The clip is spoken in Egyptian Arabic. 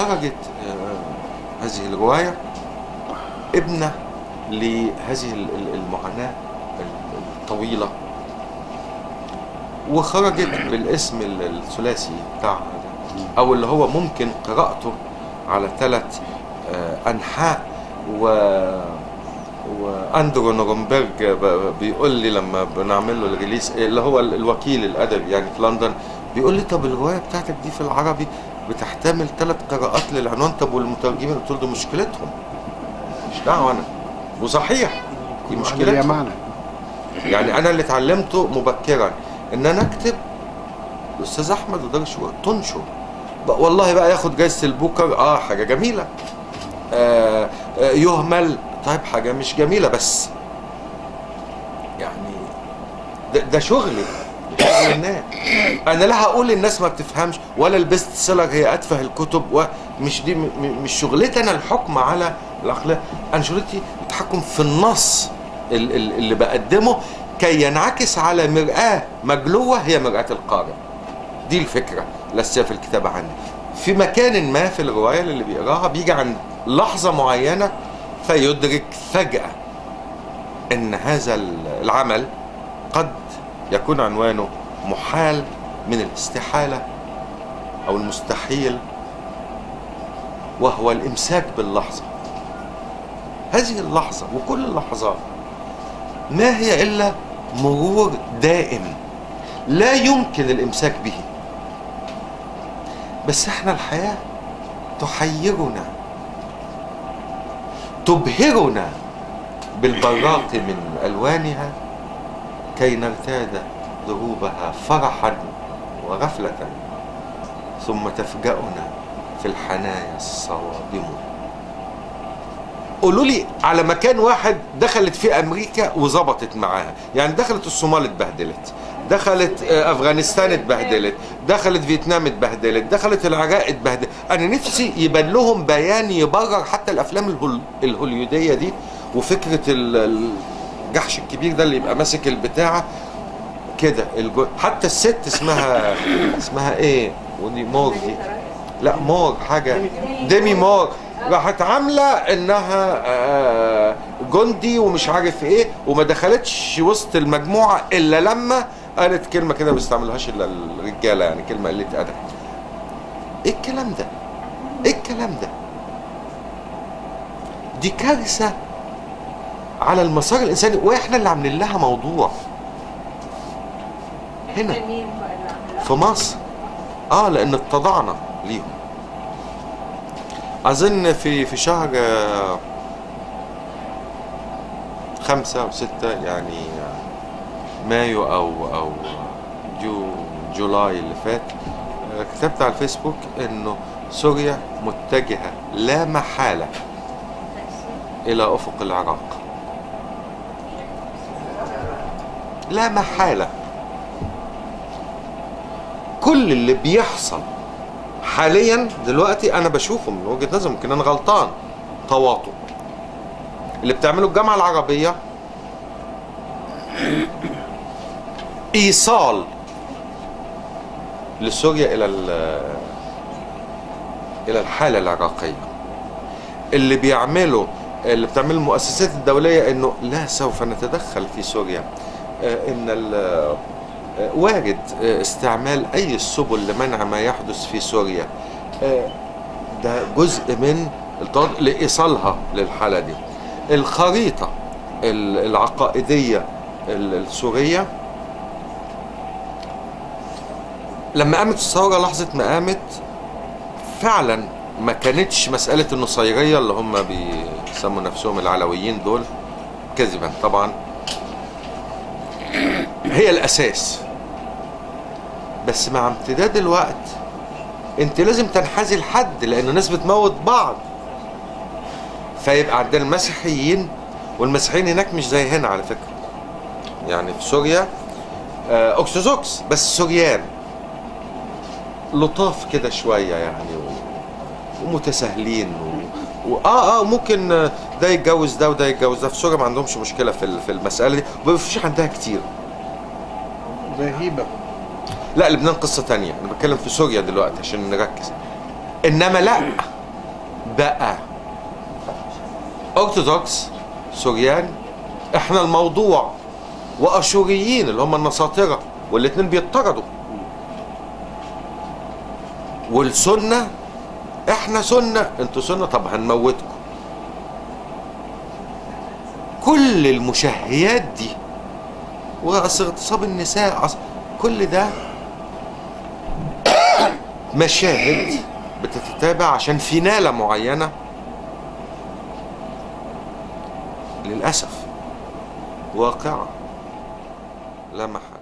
وخرجت آه، هذه الرواية ابنة لهذه ال- ال- المعاناة ال- الطويلة وخرجت بالاسم ال- الثلاثي بتاعها ده او اللي هو ممكن قراءته على ثلاث انحاء و واندرو نورنبرج ب- بيقول لي لما بنعمل له الريليس اللي هو ال- الوكيل الادبي يعني في لندن بيقول لي طب الروايه بتاعتك دي في العربي بتحتمل ثلاث قراءات للعنوان طب والمترجمين قلت له دي مشكلتهم مش دعوه انا وصحيح دي ليها مشكلتهم معنى يعني انا اللي اتعلمته مبكرا ان انا اكتب الاستاذ احمد ودرش تنشر بقى والله بقى ياخد جايزه البوكر اه حاجه جميله آه آه يهمل طيب حاجه مش جميله بس يعني ده, ده شغلي شغل الناس انا لا هقول الناس ما بتفهمش ولا البيست سيلر هي اتفه الكتب ومش دي م- م- مش شغلتي انا الحكم على الاخلاق انا شغلتي التحكم في النص ال- ال- اللي بقدمه كي ينعكس على مرآة مجلوة هي مرآة القارئ دي الفكرة الأساسية في الكتابة عندي في مكان ما في الرواية اللي بيقراها بيجي عند لحظة معينة فيدرك فجأة ان هذا العمل قد يكون عنوانه محال من الاستحالة او المستحيل وهو الامساك باللحظة هذه اللحظة وكل اللحظات ما هي الا مرور دائم لا يمكن الامساك به بس احنا الحياة تحيرنا تبهرنا بالبراق من الوانها كي نرتاد دروبها فرحا وغفلة ثم تفجأنا في الحنايا الصوادم قولوا لي على مكان واحد دخلت فيه امريكا وظبطت معاها يعني دخلت الصومال اتبهدلت دخلت آه، افغانستان اتبهدلت دخلت فيتنام اتبهدلت دخلت العراق اتبهدلت انا نفسي يبان لهم بيان يبرر حتى الافلام الهول... الهوليوديه دي وفكره ال- الجحش الكبير ده اللي يبقى ماسك البتاعه كده الجو... حتى الست اسمها اسمها ايه ودي مور دي لا مور حاجه ديمي مور راحت عامله انها آه، جندي ومش عارف ايه وما دخلتش وسط المجموعه الا لما قالت كلمه كده ما بيستعملوهاش الا الرجاله يعني كلمه قله ادب ايه الكلام ده ايه الكلام ده دي كارثه على المسار الانساني واحنا اللي عاملين لها موضوع هنا في مصر اه لان اتضعنا ليهم اظن في في شهر آه، خمسة أو ستة يعني آه، مايو أو أو جو جولاي اللي فات آه، كتبت على الفيسبوك إنه سوريا متجهة لا محالة إلى أفق العراق لا محالة كل اللي بيحصل حاليا دلوقتي انا بشوفه من وجهه نظري ممكن انا غلطان تواطؤ اللي بتعمله الجامعه العربيه ايصال لسوريا الى ال- الى الحاله العراقيه اللي بيعمله اللي بتعمله المؤسسات الدوليه انه لا سوف نتدخل في سوريا آه، ان ال- آه، وارد آه، استعمال اي السبل لمنع ما يحدث في سوريا آه، ده جزء من التوض- لايصالها للحاله دي الخريطه ال- العقائديه ال- السوريه لما قامت الثوره لحظه ما قامت فعلا ما كانتش مساله النصيريه اللي هم بيسموا نفسهم العلويين دول كذبا طبعا هي الاساس بس مع امتداد الوقت انت لازم تنحازي لحد لان الناس بتموت بعض فيبقى عندنا المسيحيين والمسيحيين هناك مش زي هنا على فكره يعني في سوريا آه، اكسوزوكس بس سوريان لطاف كده شويه يعني و- ومتساهلين و... و... اه اه ممكن آه، ده يتجوز ده وده يتجوز ده في سوريا ما عندهمش مشكله في ال- في المساله دي وما فيش عندها كتير زي هيبه لا لبنان قصة تانية أنا بتكلم في سوريا دلوقتي عشان نركز إنما لا بقى ارثوذكس سوريان احنا الموضوع واشوريين اللي هم النساطره والاثنين بيطردوا والسنه احنا سنه انتوا سنه طب هنموتكم كل المشهيات دي واصل اغتصاب النساء أصل كل ده مشاهد بتتتابع عشان في نالة معينة للأسف واقعة لا محل